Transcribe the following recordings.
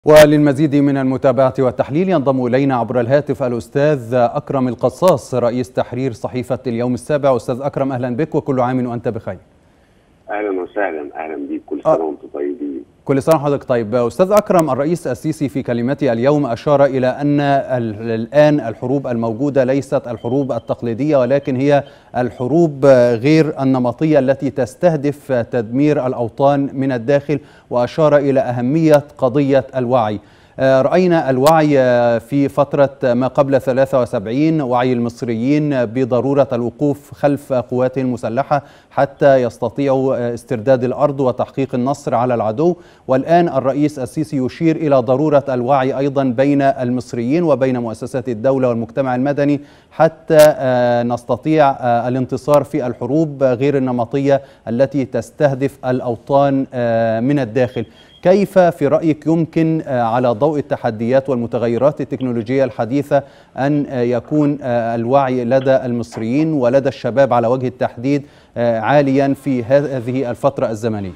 وللمزيد من المتابعة والتحليل ينضم إلينا عبر الهاتف الأستاذ أكرم القصاص رئيس تحرير صحيفة اليوم السابع أستاذ أكرم أهلا بك وكل عام وأنت بخير اهلا وسهلا اهلا بيك كل سنه وانتم طيبين كل سنة وحضرتك طيب أستاذ أكرم الرئيس السيسي في كلمته اليوم أشار إلى أن الآن الحروب الموجودة ليست الحروب التقليدية ولكن هي الحروب غير النمطية التي تستهدف تدمير الأوطان من الداخل وأشار إلى أهمية قضية الوعي رأينا الوعي في فترة ما قبل 73 وعي المصريين بضرورة الوقوف خلف قواتهم المسلحة حتى يستطيعوا استرداد الأرض وتحقيق النصر على العدو والآن الرئيس السيسي يشير إلى ضرورة الوعي أيضا بين المصريين وبين مؤسسات الدولة والمجتمع المدني حتى نستطيع الانتصار في الحروب غير النمطية التي تستهدف الأوطان من الداخل كيف في رأيك يمكن على ضوء التحديات والمتغيرات التكنولوجية الحديثة أن يكون الوعي لدى المصريين ولدى الشباب على وجه التحديد عاليا في هذه الفترة الزمنية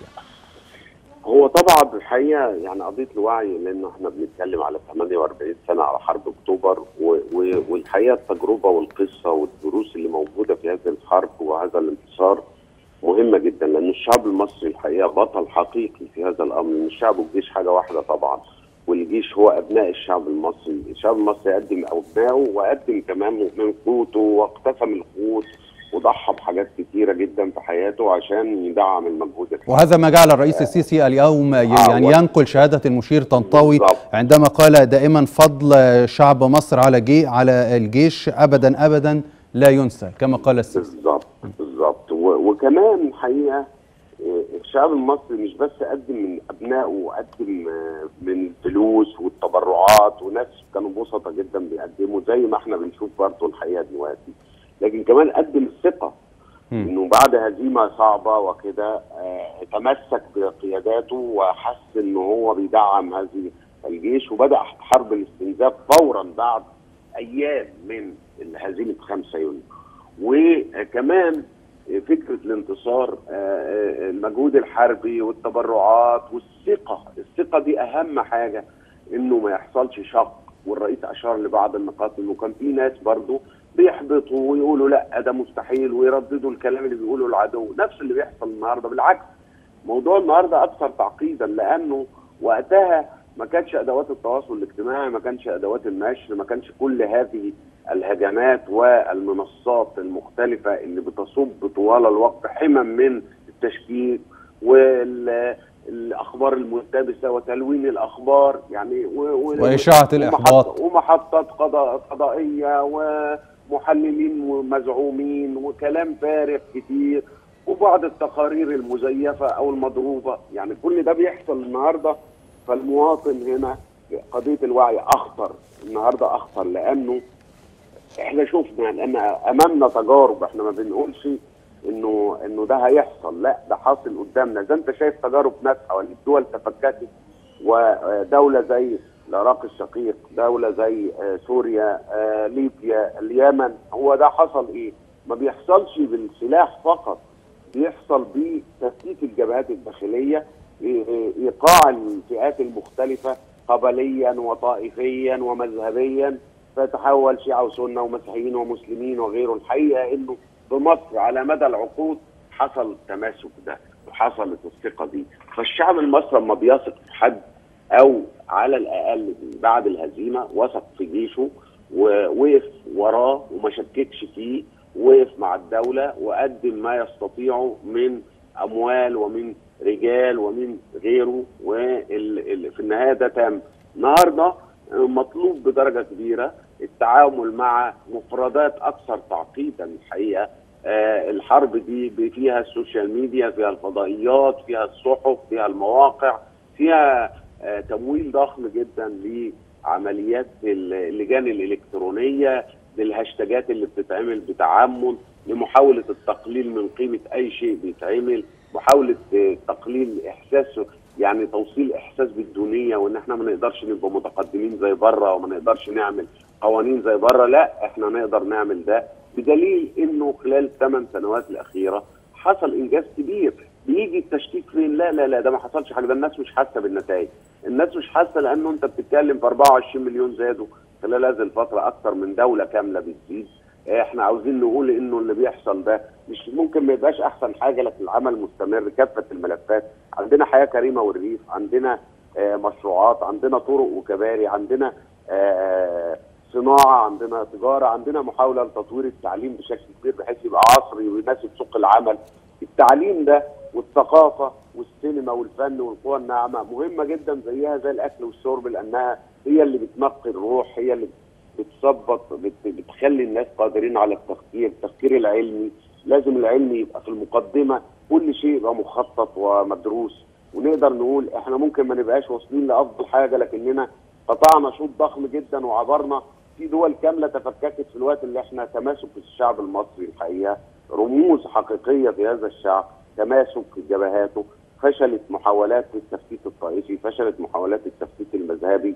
هو طبعا الحقيقه يعني قضيه الوعي لانه احنا بنتكلم على 48 سنه على حرب اكتوبر والحقيقه التجربه والقصه والدروس اللي موجوده في هذه الحرب وهذا الانتصار مهمه جدا لان الشعب المصري الحقيقه بطل حقيقي في هذا الامر ان الشعب والجيش حاجه واحده طبعا والجيش هو ابناء الشعب المصري، الشعب المصري قدم ابنائه وقدم كمان من قوته واقتسم القوت وضحى بحاجات كتيره جدا في حياته عشان يدعم المجهود الحقيقي. وهذا ما جعل الرئيس السيسي اليوم يعني ينقل شهاده المشير طنطاوي عندما قال دائما فضل شعب مصر على جي على الجيش ابدا ابدا لا ينسى كما قال السيسي. بالظبط بالظبط وكمان الحقيقه الشعب المصري مش بس قدم من ابنائه وقدم من الفلوس والتبرعات وناس كانوا بسطة جدا بيقدموا زي ما احنا بنشوف برضه الحقيقه دلوقتي لكن كمان قدم الثقه انه بعد هزيمه صعبه وكده اه تمسك بقياداته وحس ان هو بيدعم هذه الجيش وبدا حرب الاستنزاف فورا بعد ايام من هزيمه 5 يونيو وكمان فكره الانتصار المجهود الحربي والتبرعات والثقه، الثقه دي اهم حاجه انه ما يحصلش شق والرئيس اشار لبعض النقاط انه كان في ناس برضه بيحبطوا ويقولوا لا ده مستحيل ويرددوا الكلام اللي بيقوله العدو، نفس اللي بيحصل النهارده بالعكس موضوع النهارده اكثر تعقيدا لانه وقتها ما كانش ادوات التواصل الاجتماعي ما كانش ادوات النشر ما كانش كل هذه الهجمات والمنصات المختلفة اللي بتصب طوال الوقت حمم من التشكيك والأخبار الملتبسة وتلوين الأخبار يعني وإشاعة الإحباط ومحطات قضاء قضائية ومحللين مزعومين وكلام فارغ كتير وبعض التقارير المزيفة أو المضروبة يعني كل ده بيحصل النهاردة فالمواطن هنا قضية الوعي أخطر النهاردة أخطر لأنه احنا شفنا لان امامنا تجارب احنا ما بنقولش انه انه ده هيحصل لا ده حاصل قدامنا زي انت شايف تجارب ناس حوالين الدول تفككت ودوله زي العراق الشقيق دوله زي سوريا ليبيا اليمن هو ده حصل ايه ما بيحصلش بالسلاح فقط بيحصل بتفتيت الجبهات الداخليه ايقاع الفئات المختلفه قبليا وطائفيا ومذهبيا فتحول شيعة وسنة ومسيحيين ومسلمين وغيره الحقيقة انه بمصر على مدى العقود حصل التماسك ده وحصلت الثقة دي فالشعب المصري لما بيثق في حد او على الاقل بعد الهزيمة وثق في جيشه ووقف وراه وما شككش فيه وقف مع الدولة وقدم ما يستطيعه من اموال ومن رجال ومن غيره وفي النهاية ده تم النهارده مطلوب بدرجة كبيرة التعامل مع مفردات أكثر تعقيدا الحقيقة آه الحرب دي فيها السوشيال ميديا فيها الفضائيات فيها الصحف فيها المواقع فيها آه تمويل ضخم جدا لعمليات اللجان الإلكترونية للهاشتاجات اللي بتتعمل بتعمد لمحاولة التقليل من قيمة أي شيء بيتعمل محاولة آه تقليل إحساس يعني توصيل احساس بالدونيه وان احنا ما نقدرش نبقى متقدمين زي بره وما نقدرش نعمل قوانين زي بره لا احنا نقدر نعمل ده بدليل انه خلال الثمان سنوات الاخيره حصل انجاز كبير بيجي التشكيك فين لا لا لا ده ما حصلش حاجه ده الناس مش حاسه بالنتائج الناس مش حاسه لانه انت بتتكلم في 24 مليون زادوا خلال هذه الفتره اكثر من دوله كامله بتزيد احنا عاوزين نقول انه اللي بيحصل ده مش ممكن ما يبقاش احسن حاجه لكن العمل مستمر كافه الملفات عندنا حياه كريمه والريف عندنا آه مشروعات عندنا طرق وكباري عندنا آه صناعه عندنا تجاره عندنا محاوله لتطوير التعليم بشكل كبير بحيث يبقى عصري ويناسب سوق العمل التعليم ده والثقافه والسينما والفن والقوى الناعمه مهمه جدا زيها زي الاكل والشرب لانها هي اللي بتنقي الروح هي اللي بتظبط بتخلي الناس قادرين على التفكير التفكير العلمي لازم العلم يبقى في المقدمه كل شيء يبقى مخطط ومدروس ونقدر نقول احنا ممكن ما نبقاش واصلين لافضل حاجه لكننا قطعنا شوط ضخم جدا وعبرنا في دول كامله تفككت في الوقت اللي احنا تماسك الشعب المصري الحقيقه رموز حقيقيه في هذا الشعب تماسك جبهاته فشلت محاولات التفتيت الطائفي فشلت محاولات التفتيت المذهبي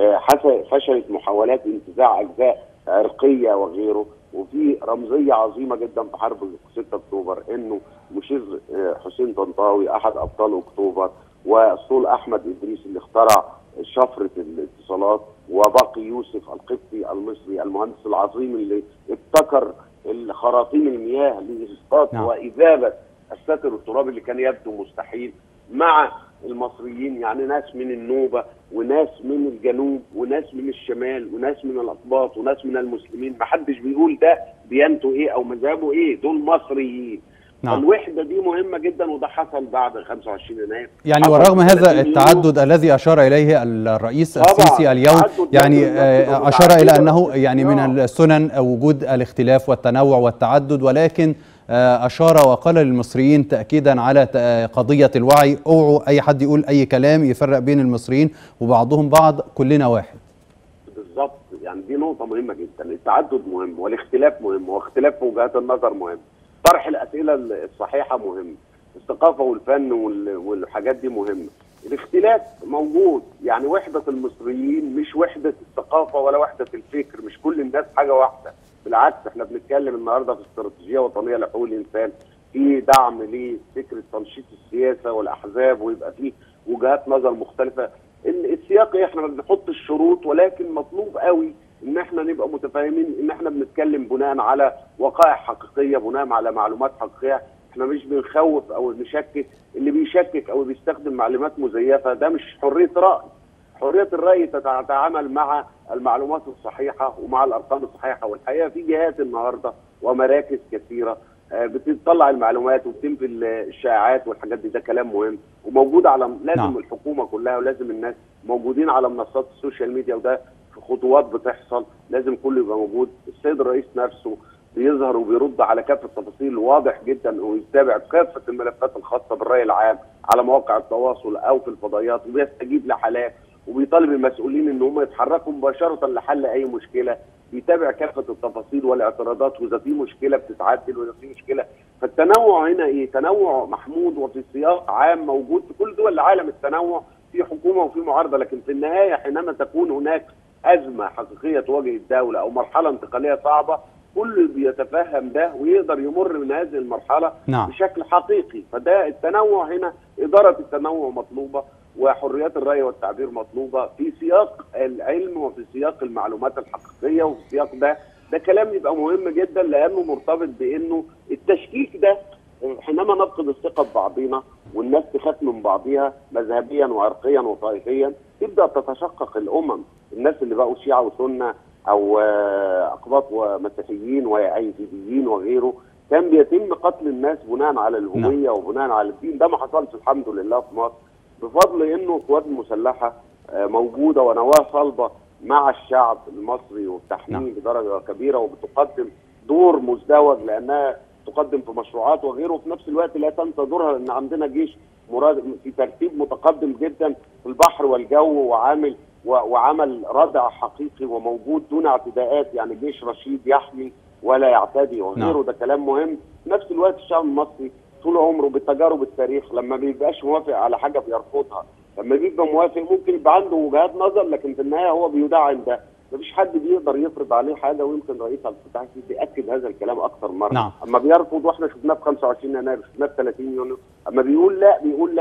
فشلت محاولات انتزاع اجزاء عرقيه وغيره وفي رمزيه عظيمه جدا في حرب 6 اكتوبر انه مشير حسين طنطاوي احد ابطال اكتوبر والصول احمد ادريس اللي اخترع شفره الاتصالات وباقي يوسف القبطي المصري المهندس العظيم اللي ابتكر خراطيم المياه لاسقاط نعم. واذابه الساتر الترابي اللي كان يبدو مستحيل مع المصريين يعني ناس من النوبة وناس من الجنوب وناس من الشمال وناس من الأقباط وناس من المسلمين ما حدش بيقول ده ديانته ايه او مذهبه ايه دول مصريين نعم. الوحدة دي مهمة جدا وده حصل بعد 25 يناير يعني ورغم هذا التعدد الذي أشار إليه الرئيس السيسي اليوم يعني أشار إلى أنه يعني من السنن وجود الاختلاف والتنوع والتعدد ولكن أشار وقال للمصريين تأكيدا على قضية الوعي اوعوا أي حد يقول أي كلام يفرق بين المصريين وبعضهم بعض كلنا واحد بالظبط يعني دي نقطة مهمة جدا التعدد مهم والاختلاف مهم واختلاف وجهات النظر مهم طرح الأسئلة الصحيحة مهم الثقافة والفن والحاجات دي مهمة الاختلاف موجود يعني وحدة المصريين مش وحدة الثقافة ولا وحدة الفكر مش كل الناس حاجة واحدة بالعكس احنا بنتكلم النهارده في استراتيجيه وطنيه لحقوق الانسان في دعم لفكره تنشيط السياسه والاحزاب ويبقى فيه وجهات نظر مختلفه السياق احنا ما بنحط الشروط ولكن مطلوب قوي ان احنا نبقى متفاهمين ان احنا بنتكلم بناء على وقائع حقيقيه بناء على معلومات حقيقيه احنا مش بنخوف او نشكك اللي بيشكك او بيستخدم معلومات مزيفه ده مش حريه راي حريه الراي تتعامل مع المعلومات الصحيحه ومع الارقام الصحيحه والحقيقه في جهات النهارده ومراكز كثيره بتطلع المعلومات وبتنفي الشائعات والحاجات دي ده كلام مهم وموجود على لازم نعم. الحكومه كلها ولازم الناس موجودين على منصات السوشيال ميديا وده في خطوات بتحصل لازم كله يبقى موجود السيد الرئيس نفسه بيظهر وبيرد على كافه التفاصيل واضح جدا ويتابع كافه الملفات الخاصه بالراي العام على مواقع التواصل او في الفضائيات وبيستجيب لحالات وبيطالب المسؤولين ان هم يتحركوا مباشره لحل اي مشكله بيتابع كافه التفاصيل والاعتراضات واذا في مشكله بتتعدل واذا في مشكله فالتنوع هنا ايه؟ تنوع محمود وفي سياق عام موجود في كل دول العالم التنوع في حكومه وفي معارضه لكن في النهايه حينما تكون هناك ازمه حقيقيه تواجه الدوله او مرحله انتقاليه صعبه كل بيتفهم ده ويقدر يمر من هذه المرحله نعم. بشكل حقيقي فده التنوع هنا اداره التنوع مطلوبه وحريات الراي والتعبير مطلوبه في سياق العلم وفي سياق المعلومات الحقيقيه وفي سياق ده ده كلام يبقى مهم جدا لانه مرتبط بانه التشكيك ده حينما نفقد الثقه ببعضينا والناس تخاف من بعضيها مذهبيا وعرقيا وطائفيا تبدا تتشقق الامم الناس اللي بقوا شيعه وسنه او اقباط ومسيحيين وايزيديين وغيره كان بيتم قتل الناس بناء على الهويه وبناء على الدين ده ما حصلش الحمد لله في مصر بفضل انه القوات المسلحه موجوده ونواه صلبه مع الشعب المصري والتحميل نعم. بدرجه كبيره وبتقدم دور مزدوج لانها تقدم في مشروعات وغيره وفي نفس الوقت لا تنسى دورها لان عندنا جيش مراد في ترتيب متقدم جدا في البحر والجو وعامل وعمل ردع حقيقي وموجود دون اعتداءات يعني جيش رشيد يحمي ولا يعتدي وغيره نعم. ده كلام مهم في نفس الوقت الشعب المصري طول عمره بتجارب التاريخ لما بيبقاش موافق على حاجه بيرفضها لما بيبقى موافق ممكن يبقى عنده وجهات نظر لكن في النهايه هو بيدعم ده مفيش حد بيقدر يفرض عليه حاجه ويمكن رئيس عبد الفتاح السيسي اكد هذا الكلام اكثر مره نعم. اما بيرفض واحنا شفناه في 25 يناير شفناه في 30 يونيو اما بيقول لا بيقول لا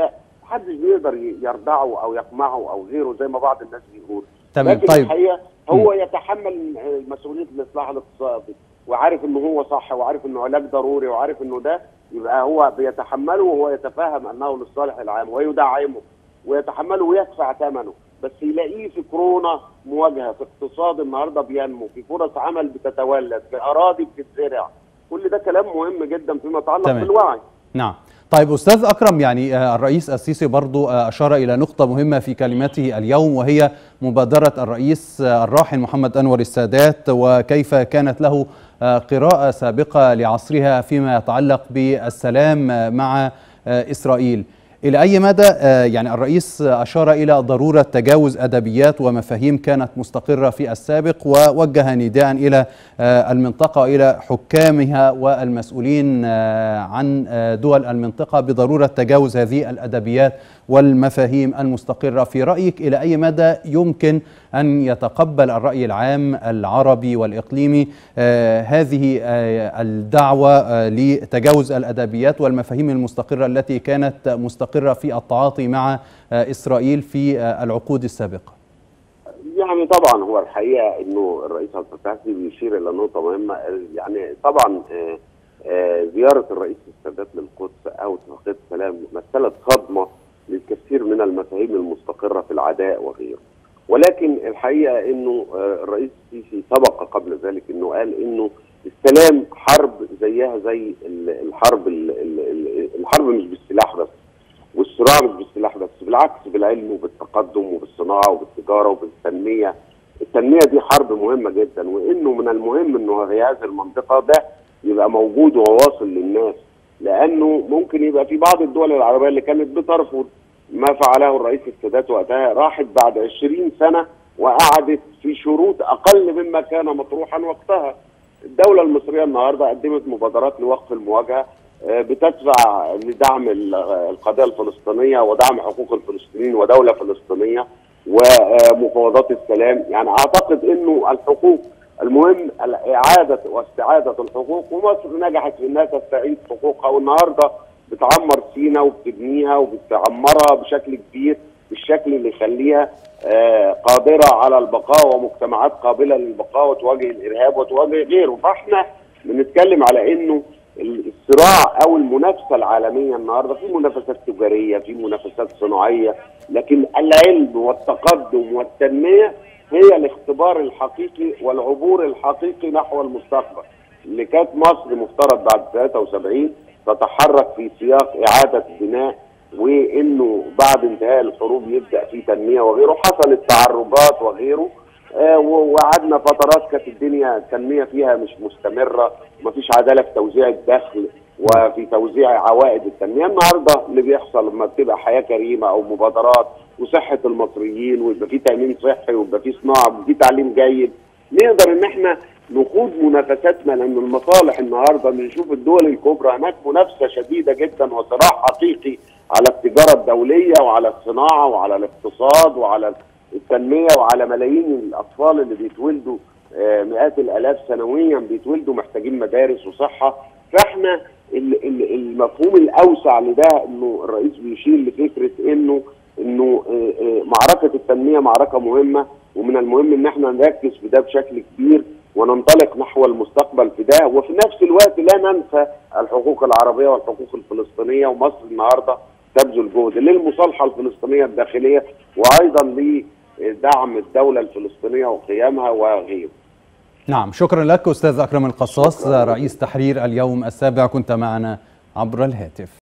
محدش بيقدر يردعه او يقمعه او غيره زي ما بعض الناس بيقول تمام لكن طيب الحقيقه هو يتحمل مسؤوليه الاصلاح الاقتصادي وعارف انه هو صح وعارف انه علاج ضروري وعارف انه ده يبقى هو بيتحمله وهو يتفهم انه للصالح العام ويدعمه ويتحمله ويدفع ثمنه بس يلاقيه في كورونا مواجهه في اقتصاد النهارده بينمو في فرص عمل بتتولد في اراضي بتتزرع كل ده كلام مهم جدا فيما يتعلق تمام. بالوعي نعم طيب أستاذ أكرم يعني آه، الرئيس السيسي برضو آه، أشار إلى نقطة مهمة في كلمته اليوم وهي مبادرة الرئيس آه، الراحل محمد أنور السادات وكيف كانت له آه، قراءة سابقة لعصرها فيما يتعلق بالسلام آه، مع آه، إسرائيل إلى أي مدى آه، يعني الرئيس أشار إلى ضرورة تجاوز أدبيات ومفاهيم كانت مستقرة في السابق ووجه نداء إلى آه، المنطقة وإلى حكامها والمسؤولين آه، عن آه، دول المنطقة بضرورة تجاوز هذه الأدبيات والمفاهيم المستقرة في رأيك إلى أي مدى يمكن أن يتقبل الرأي العام العربي والإقليمي آه، هذه آه، الدعوة آه، لتجاوز الأدبيات والمفاهيم المستقرة التي كانت مستقرة في التعاطي مع آه، إسرائيل في آه، العقود السابقة يعني طبعا هو الحقيقه انه الرئيس عبد الفتاح السيسي بيشير الى نقطه مهمه يعني طبعا آه، آه، زياره الرئيس السادات للقدس او اتفاقيه السلام مثلت صدمه للكثير من المفاهيم المستقره في العداء وغيره ولكن الحقيقه انه آه، الرئيس السيسي سبق قبل ذلك انه قال انه السلام حرب زيها زي ال- الحرب ال- ال- ال- الحرب مش بالسلاح بس والصراع مش بالسلاح بس بالعكس بالعلم وبالتقدم وبالصناعه وبالتجاره وبالتنميه التنميه دي حرب مهمه جدا وانه من المهم انه في هذه المنطقه ده يبقى موجود وواصل للناس لانه ممكن يبقى في بعض الدول العربيه اللي كانت بترفض ما فعله الرئيس السادات وقتها راحت بعد 20 سنه وقعدت في شروط اقل مما كان مطروحا وقتها الدوله المصريه النهارده قدمت مبادرات لوقف المواجهه آه، بتدفع لدعم ال- القضيه الفلسطينيه ودعم حقوق الفلسطينيين ودوله فلسطينيه ومفاوضات السلام يعني اعتقد انه الحقوق المهم اعاده واستعاده الحقوق ومصر نجحت في انها تستعيد حقوقها والنهارده بتعمر سينا وبتبنيها وبتعمرها بشكل كبير بالشكل اللي يخليها آه، قادره على البقاء ومجتمعات قابله للبقاء وتواجه الارهاب وتواجه غيره فاحنا بنتكلم على انه الصراع او المنافسه العالميه النهارده في منافسات تجاريه في منافسات صناعيه لكن العلم والتقدم والتنميه هي الاختبار الحقيقي والعبور الحقيقي نحو المستقبل اللي كانت مصر مفترض بعد 73 تتحرك في سياق اعاده بناء وانه بعد انتهاء الحروب يبدا في تنميه وغيره حصلت تعربات وغيره آه، و- وقعدنا فترات كانت الدنيا التنميه فيها مش مستمره ومفيش عداله في توزيع الدخل وفي توزيع عوائد التنميه النهارده اللي بيحصل لما بتبقى حياه كريمه او مبادرات وصحه المصريين ويبقى في تامين صحي ويبقى في صناعه ويبقى في تعليم جيد نقدر ان احنا نخوض منافساتنا لان المصالح النهارده بنشوف الدول الكبرى هناك منافسه شديده جدا وصراع حقيقي على التجاره الدوليه وعلى الصناعه وعلى الاقتصاد وعلى التنميه وعلى ملايين الاطفال اللي بيتولدوا آه، مئات الالاف سنويا بيتولدوا محتاجين مدارس وصحه فاحنا ال- ال- المفهوم الاوسع لده انه الرئيس بيشير لفكره انه انه آه، آه، معركه التنميه معركه مهمه ومن المهم ان احنا نركز في ده بشكل كبير وننطلق نحو المستقبل في ده وفي نفس الوقت لا ننسى الحقوق العربيه والحقوق الفلسطينيه ومصر النهارده تبذل جهد للمصالحه الفلسطينيه الداخليه وايضا لدعم الدوله الفلسطينيه وقيامها وغيره. نعم شكرا لك أستاذ أكرم القصاص رئيس تحرير اليوم السابع كنت معنا عبر الهاتف